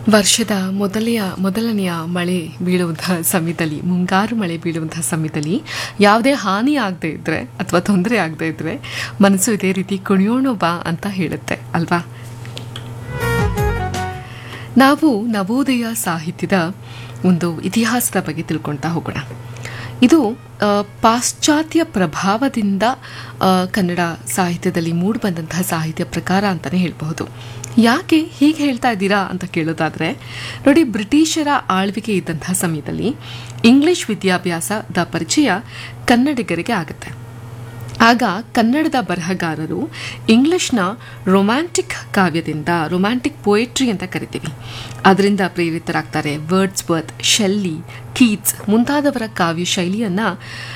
ವರ್ಷದ ಮೊದಲೆಯ ಮೊದಲನೆಯ ಮಳೆ ಬೀಳುವಂತಹ ಸಮಯದಲ್ಲಿ ಮುಂಗಾರು ಮಳೆ ಬೀಳುವಂತಹ ಸಮಯದಲ್ಲಿ ಯಾವುದೇ ಹಾನಿ ಆಗದೆ ಇದ್ರೆ ಅಥವಾ ತೊಂದರೆ ಆಗದೆ ಇದ್ರೆ ಮನಸ್ಸು ಇದೇ ರೀತಿ ಕುಣಿಯೋಣ ಬಾ ಅಂತ ಹೇಳುತ್ತೆ ಅಲ್ವಾ ನಾವು ನವೋದಯ ಸಾಹಿತ್ಯದ ಒಂದು ಇತಿಹಾಸದ ಬಗ್ಗೆ ತಿಳ್ಕೊಳ್ತಾ ಹೋಗೋಣ ಇದು ಆ, ಪಾಶ್ಚಾತ್ಯ ಪ್ರಭಾವದಿಂದ ಆ, ಕನ್ನಡ ಸಾಹಿತ್ಯದಲ್ಲಿ ಮೂಡಿಬಂದಂತಹ ಸಾಹಿತ್ಯ ಪ್ರಕಾರ ಅಂತಲೇ ಹೇಳಬಹುದು ಯಾಕೆ ಹೀಗೆ ಹೇಳ್ತಾ ಇದ್ದೀರಾ ಅಂತ ಕೇಳೋದಾದರೆ ನೋಡಿ ಬ್ರಿಟಿಷರ ಆಳ್ವಿಕೆ ಇದ್ದಂತಹ ಸಮಯದಲ್ಲಿ ಇಂಗ್ಲಿಷ್ ವಿದ್ಯಾಭ್ಯಾಸದ ಪರಿಚಯ ಕನ್ನಡಿಗರಿಗೆ ಆಗುತ್ತೆ ಆಗ ಕನ್ನಡದ ಬರಹಗಾರರು ಇಂಗ್ಲಿಷ್ನ ರೊಮ್ಯಾಂಟಿಕ್ ಕಾವ್ಯದಿಂದ ರೊಮ್ಯಾಂಟಿಕ್ ಪೋಯಟ್ರಿ ಅಂತ ಕರಿತೀವಿ ಅದರಿಂದ ಪ್ರೇರಿತರಾಗ್ತಾರೆ ವರ್ಡ್ಸ್ ವರ್ತ್ ಶೆಲ್ಲಿ ಕೀಟ್ಸ್ ಮುಂತಾದವರ ಕಾವ್ಯ ಶೈಲಿಯನ್ನು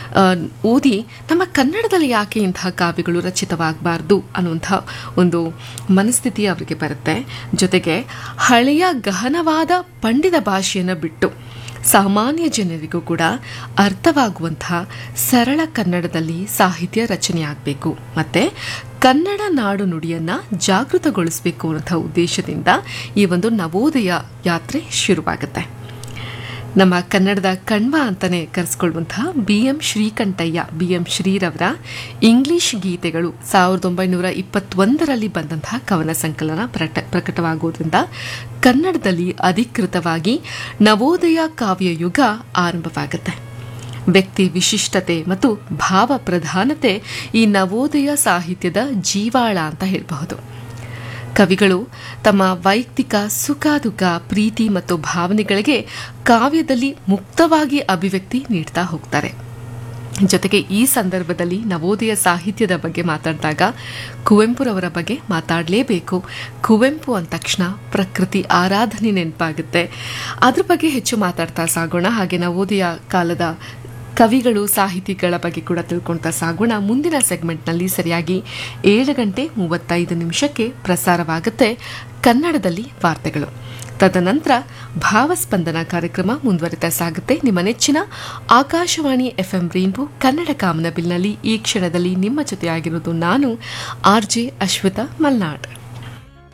ಓದಿ ನಮ್ಮ ಕನ್ನಡದಲ್ಲಿ ಯಾಕೆ ಇಂತಹ ಕಾವ್ಯಗಳು ರಚಿತವಾಗಬಾರ್ದು ಅನ್ನುವಂಥ ಒಂದು ಮನಸ್ಥಿತಿ ಅವರಿಗೆ ಬರುತ್ತೆ ಜೊತೆಗೆ ಹಳೆಯ ಗಹನವಾದ ಪಂಡಿತ ಭಾಷೆಯನ್ನು ಬಿಟ್ಟು ಸಾಮಾನ್ಯ ಜನರಿಗೂ ಕೂಡ ಅರ್ಥವಾಗುವಂತಹ ಸರಳ ಕನ್ನಡದಲ್ಲಿ ಸಾಹಿತ್ಯ ರಚನೆಯಾಗಬೇಕು ಮತ್ತೆ ಕನ್ನಡ ನಾಡು ನುಡಿಯನ್ನ ಜಾಗೃತಗೊಳಿಸಬೇಕು ಅನ್ನೋಂಥ ಉದ್ದೇಶದಿಂದ ಈ ಒಂದು ನವೋದಯ ಯಾತ್ರೆ ಶುರುವಾಗುತ್ತೆ ನಮ್ಮ ಕನ್ನಡದ ಕಣ್ವ ಅಂತಾನೆ ಕರೆಸ್ಕೊಳ್ಳುವಂತಹ B M Srikantaiah B M ಶ್ರೀರವರ ಇಂಗ್ಲಿಷ್ ಗೀತೆಗಳು ಸಾವಿರದ ಒಂಬೈನೂರ ಇಪ್ಪತ್ತೊಂದರಲ್ಲಿ ಬಂದಂತಹ ಕವನ ಸಂಕಲನ ಪ್ರಟ ಪ್ರಕಟವಾಗುವುದರಿಂದ ಕನ್ನಡದಲ್ಲಿ ಅಧಿಕೃತವಾಗಿ ನವೋದಯ ಕಾವ್ಯ ಯುಗ ಆರಂಭವಾಗುತ್ತೆ ವ್ಯಕ್ತಿ ವಿಶಿಷ್ಟತೆ ಮತ್ತು ಭಾವ ಪ್ರಧಾನತೆ ಈ ನವೋದಯ ಸಾಹಿತ್ಯದ ಜೀವಾಳ ಅಂತ ಹೇಳಬಹುದು ಕವಿಗಳು ತಮ್ಮ ವೈಯಕ್ತಿಕ ಸುಖ ದುಃಖ ಪ್ರೀತಿ ಮತ್ತು ಭಾವನೆಗಳಿಗೆ ಕಾವ್ಯದಲ್ಲಿ ಮುಕ್ತವಾಗಿ ಅಭಿವ್ಯಕ್ತಿ ನೀಡ್ತಾ ಹೋಗ್ತಾರೆ ಜೊತೆಗೆ ಈ ಸಂದರ್ಭದಲ್ಲಿ ನವೋದಯ ಸಾಹಿತ್ಯದ ಬಗ್ಗೆ ಮಾತಾಡಿದಾಗ ಕುವೆಂಪುರವರ ಬಗ್ಗೆ ಮಾತಾಡಲೇಬೇಕು ಕುವೆಂಪು ಅಂದ ತಕ್ಷಣ ಪ್ರಕೃತಿ ಆರಾಧನೆ ನೆನಪಾಗುತ್ತೆ ಅದ್ರ ಬಗ್ಗೆ ಹೆಚ್ಚು ಮಾತಾಡ್ತಾ ಸಾಗೋಣ ಹಾಗೆ ನವೋದಯ ಕಾಲದ ಕವಿಗಳು ಸಾಹಿತಿಗಳ ಬಗ್ಗೆ ಕೂಡ ತಿಳ್ಕೊಳ್ತಾ ಸಾಗೋಣ ಮುಂದಿನ ಸೆಗ್ಮೆಂಟ್ನಲ್ಲಿ ಸರಿಯಾಗಿ ಏಳು ಗಂಟೆ ಮೂವತ್ತೈದು ನಿಮಿಷಕ್ಕೆ ಪ್ರಸಾರವಾಗುತ್ತೆ ಕನ್ನಡದಲ್ಲಿ ವಾರ್ತೆಗಳು ತದನಂತರ ಭಾವಸ್ಪಂದನ ಕಾರ್ಯಕ್ರಮ ಮುಂದುವರಿತಾ ಸಾಗುತ್ತೆ ನಿಮ್ಮ ನೆಚ್ಚಿನ ಆಕಾಶವಾಣಿ ಎಫ್ಎಂ ರೈನ್ಬೋ ಕನ್ನಡ ಕಾಮನಬಿಲ್ನಲ್ಲಿ ಈ ಕ್ಷಣದಲ್ಲಿ ನಿಮ್ಮ ಜೊತೆಯಾಗಿರೋದು ನಾನು ಆರ್ ಜೆ ಅಶ್ವಿತಾ ಮಲ್ನಾಡ್